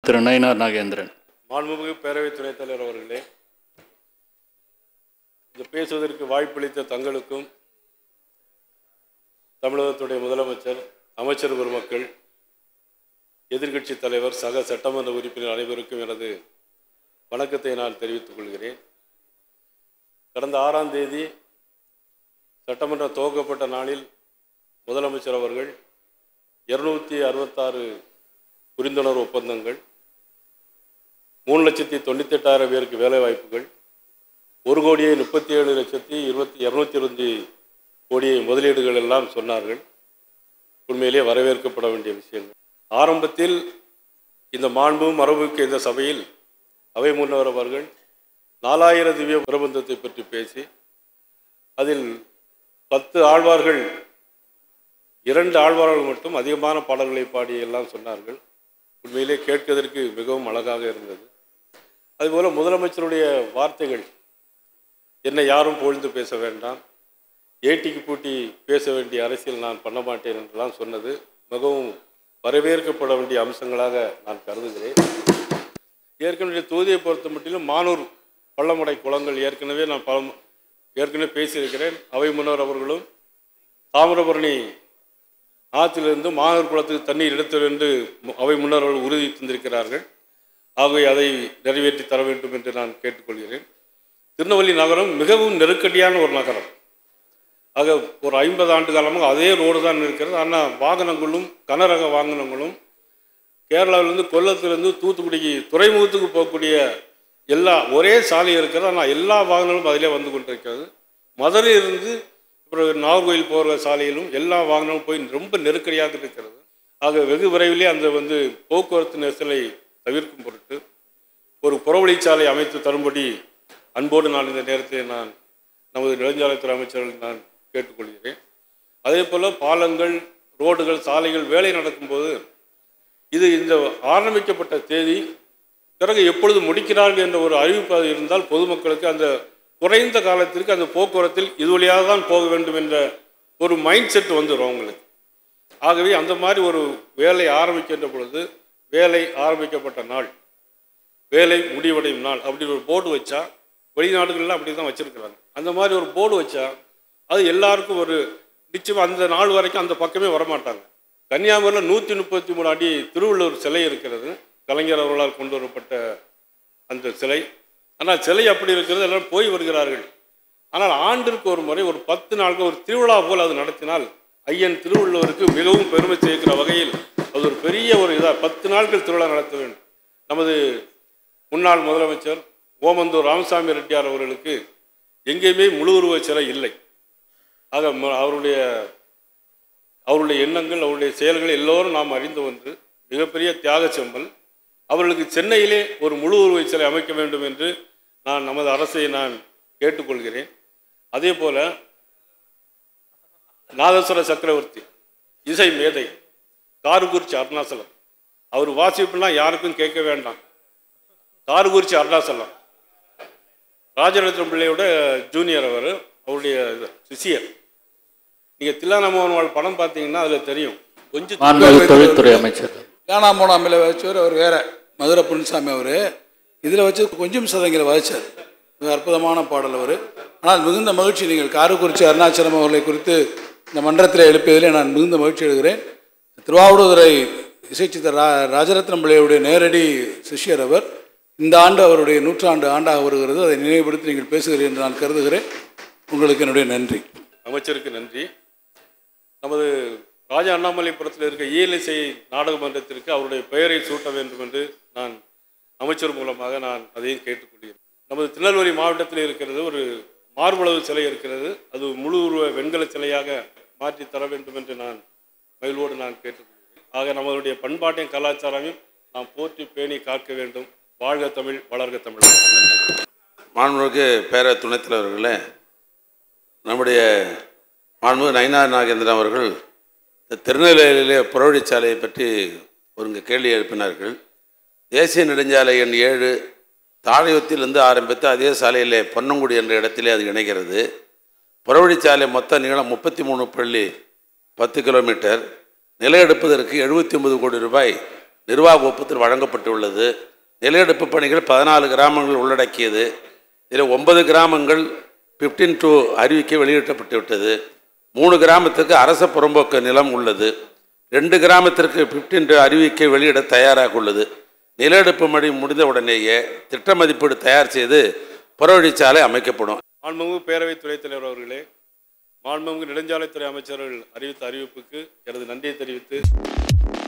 திரு நயினார் நாகேந்திரன் மாண்புமிகு பேரவைத் துணைத் தலைவர் அவர்களே இந்த பேசுவதற்கு வாய்ப்பளித்த தங்களுக்கும் தமிழகத்துடைய முதலமைச்சர் அமைச்சர் பெருமக்கள் எதிர்க்கட்சி தலைவர் சக சட்டமன்ற உறுப்பினர் அனைவருக்கும் எனது வணக்கத்தை நான் தெரிவித்துக் கொள்கிறேன் கடந்த ஆறாம் தேதி சட்டமன்றம் துவக்கப்பட்ட நாளில் முதலமைச்சர் அவர்கள் இருநூற்றி அறுபத்தாறு புரிந்துணர்வு ஒப்பந்தங்கள் மூணு லட்சத்தி தொண்ணூத்தெட்டாயிரம் பேருக்கு வேலை வாய்ப்புகள் ஒரு கோடியே முப்பத்தி ஏழு லட்சத்தி இருபத்தி இரநூத்தி இருபத்தி கோடியை முதலீடுகள் எல்லாம் சொன்னார்கள் உண்மையிலே வரவேற்கப்பட வேண்டிய விஷயங்கள் ஆரம்பத்தில் இந்த மாண்பும் மரபுக்கு இந்த சபையில் அவை முன்னவர் அவர்கள் நாலாயிர திவ்ய பிரபந்தத்தை பற்றி பேசி அதில் பத்து ஆழ்வார்கள் இரண்டு ஆழ்வார்கள் மட்டும் அதிகமான பாடல்களை பாடி எல்லாம் சொன்னார்கள் உண்மையிலே கேட்பதற்கு மிகவும் அழகாக இருந்தது அதுபோல முதலமைச்சருடைய வார்த்தைகள் என்னை யாரும் புகழ்ந்து பேச வேண்டாம் ஏட்டிக்கு பூட்டி பேச வேண்டிய அரசியல் நான் பண்ண மாட்டேன் என்றெல்லாம் சொன்னது மிகவும் வரவேற்கப்பட வேண்டிய அம்சங்களாக நான் கருதுகிறேன் ஏற்கனவே தொகுதியை பொறுத்த மட்டிலும் மானூர் பள்ளமடை குளங்கள் ஏற்கனவே நான் பல ஏற்கனவே பேசியிருக்கிறேன் அவை முன்னவர் அவர்களும் தாமிரபரணி ஆற்றிலிருந்து மானூர் குளத்துக்கு தண்ணீர் எடுத்தல் என்று அவை முன்னவர்கள் உறுதி தந்திருக்கிறார்கள் ஆகவே அதை நிறைவேற்றி தர வேண்டும் என்று நான் கேட்டுக்கொள்கிறேன் திருநெல்வேலி நகரம் மிகவும் நெருக்கடியான ஒரு நகரம் ஆக ஒரு ஐம்பது ஆண்டு காலமாக அதே ரோடு தான் இருக்கிறது ஆனால் வாகனங்களும் கனரக வாகனங்களும் கேரளாவிலேருந்து கொல்லத்திலிருந்து தூத்துக்குடிக்கு துறைமுகத்துக்கு போகக்கூடிய எல்லா ஒரே சாலை இருக்கிறது ஆனால் எல்லா வாகனங்களும் அதிலே வந்து கொண்டிருக்கிறது மதுரையிலிருந்து அப்புறம் நாகர்கோயில் போகிற சாலையிலும் எல்லா வாகனங்களும் போய் ரொம்ப நெருக்கடியாக இருக்கிறது ஆக வெகு விரைவிலே அந்த வந்து போக்குவரத்து நெரிசலை தவிர்க்கும் பொருட்டு ஒரு புறவழிச்சாலை அமைத்து தரும்படி அன்போடு நான் இந்த நேரத்தில் நான் நமது நெடுஞ்சாலைத்துறை அமைச்சர்கள் நான் கேட்டுக்கொள்கிறேன் அதே போல் பாலங்கள் ரோடுகள் சாலைகள் வேலை நடக்கும்போது இது இந்த ஆரம்பிக்கப்பட்ட தேதி பிறகு எப்பொழுது முடிக்கிறார்கள் என்ற ஒரு அறிவிப்பு அது இருந்தால் பொதுமக்களுக்கு அந்த குறைந்த காலத்திற்கு அந்த போக்குவரத்தில் இது வழியாக தான் போக வேண்டும் என்ற ஒரு மைண்ட் செட் வந்துடும் அவங்களுக்கு ஆகவே அந்த மாதிரி ஒரு வேலை ஆரம்பிக்கின்ற பொழுது வேலை ஆரம்பிக்கப்பட்ட நாள் வேலை முடிவடையும் நாள் அப்படின்னு ஒரு போர்டு வச்சா வெளிநாடுகள்லாம் அப்படி தான் வச்சுருக்கிறாங்க அந்த மாதிரி ஒரு போர்டு வச்சா அது எல்லாருக்கும் ஒரு நிச்சயம் அந்த நாள் வரைக்கும் அந்த பக்கமே வரமாட்டாங்க கன்னியாகுமரியில் நூற்றி முப்பத்தி மூணு அடி திருவள்ளுவர் சிலை இருக்கிறது கலைஞர் அவர்களால் கொண்டு வரப்பட்ட அந்த சிலை ஆனால் சிலை அப்படி இருக்கிறது எல்லாம் போய் வருகிறார்கள் ஆனால் ஆண்டிற்கு ஒரு முறை ஒரு பத்து நாளுக்கு ஒரு திருவிழா போல் அது நடத்தினால் ஐயன் திருவள்ளுவருக்கு மிகவும் பெருமை சேர்க்கிற வகையில் அது ஒரு பெரிய ஒரு இதாக பத்து நாட்கள் திருவிழா நடத்த வேண்டும் நமது முன்னாள் முதலமைச்சர் ஓமந்தூர் ராமசாமி ரெட்டியார் அவர்களுக்கு எங்கேயுமே முழு உருவ சிலை இல்லை ஆக ம- அவருடைய அவருடைய எண்ணங்கள் அவருடைய செயல்கள் எல்லோரும் நாம் அறிந்து ஒன்று மிகப்பெரிய தியாக செம்பல் அவர்களுக்கு சென்னையிலே ஒரு முழு உருவ சிலை அமைக்க வேண்டும் என்று நான் நமது அரசை நான் கேட்டுக்கொள்கிறேன் அதே போல நாதஸ்வர சக்கரவர்த்தி இசை மேதை காரகுறிச்சி அருணாசலம் அவர் வாசிப்புலாம் யாருக்கும் கேட்க வேண்டாம் காரகுறிச்சி அருணாசலம் ராஜரத்னம் பிள்ளையோட ஜூனியர் அவர் அவருடைய சிஷியர் நீங்கள் தில்லானமோகன் வாழ் படம் பார்த்தீங்கன்னா அதில் தெரியும் கொஞ்சம் மாண்புமிகு தொழில்துறை அமைச்சர் யானாமோனாமில் வச்சவர் அவர் வேற மதுரை பொன்னிசாமி அவர் இதில் வச்சு கொஞ்சம் சதங்களை வகிச்சார் மிக அற்புதமான பாடல் அவர் ஆனால் மிகுந்த மகிழ்ச்சி நீங்கள் காரைக்குறிச்சி அருணாச்சலம் அவர்களை குறித்து இந்த மன்றத்தில் எழுப்பியதிலே நான் மிகுந்த மகிழ்ச்சி எழுகிறேன் திருவாவூடுதுறை இசைச்சித்தர் ரா ராஜரத்னம் பிள்ளையுடைய நேரடி சிஷ்யர் அவர் இந்த ஆண்டு அவருடைய நூற்றாண்டு ஆண்டாக வருகிறது அதை நினைவுபடுத்தி நீங்கள் பேசுகிறீர்கள் என்று நான் கருதுகிறேன் உங்களுக்கு என்னுடைய நன்றி அமைச்சருக்கு நன்றி நமது ராஜா அண்ணாமலைபுரத்தில் இருக்க இயலிசை நாடக மன்றத்திற்கு அவருடைய பெயரை சூட்ட வேண்டும் என்று நான் அமைச்சர் மூலமாக நான் அதையும் கேட்டுக்கொள்கிறேன் நமது திருநெல்வேலி மாவட்டத்தில் இருக்கிறது ஒரு மார்பளவு சிலை இருக்கிறது அது முழு உருவ வெண்கல சிலையாக மாற்றி தர வேண்டும் என்று நான் மகிழ்வோடு நான் கேட்டுக்கொள்கிறேன் ஆக நம்மளுடைய பண்பாட்டையும் கலாச்சாரமையும் நாம் போற்றி பேணி காக்க வேண்டும் வாழ்க தமிழ் வளர்க தமிழ் நன்றி மாண்புமிகு பேர துணைத் தலைவர்களே நம்முடைய மாண்புமிகு நயினார் நாகேந்திரன் அவர்கள் இந்த திருநெல்வேலியிலே புறவழிச்சாலையை பற்றி ஒரு கேள்வி எழுப்பினார்கள் தேசிய நெடுஞ்சாலை எண் ஏழு தாழையத்திலிருந்து ஆரம்பித்து அதே சாலையிலே பொன்னங்குடி என்ற இடத்திலே அது இணைகிறது புறவழிச்சாலை மொத்த நீளம் முப்பத்தி மூணு புள்ளி பத்து கிலோமீட்டர் நிலம் எடுப்பதற்கு எழுபத்தி ஒன்பது கோடி ரூபாய் நிர்வாக ஒப்புதல் வழங்கப்பட்டுள்ளது நிலையெடுப்பு பணிகள் பதினாலு கிராமங்கள் உள்ளடக்கியது இதில் ஒன்பது கிராமங்கள் ஃபிஃப்டீன் டூ அறிவிக்கை வெளியிடப்பட்டு விட்டது மூணு கிராமத்துக்கு அரச புறம்போக்கு நிலம் உள்ளது ரெண்டு கிராமத்திற்கு ஃபிஃப்டீன் டூ அறிவிக்கை வெளியிட தயாராக உள்ளது நிலஎடுப்பு மணி முடிந்த உடனேயே திட்ட மதிப்பீடு தயார் செய்து புறவழிச்சாலை அமைக்கப்படும் மாண்புமிகு பேரவைத் துணைத் தலைவர் அவர்களே மாண்புமிகு நெடுஞ்சாலைத்துறை அமைச்சர்கள் அறிவித்த அறிவிப்புக்கு எனது நன்றியை தெரிவித்து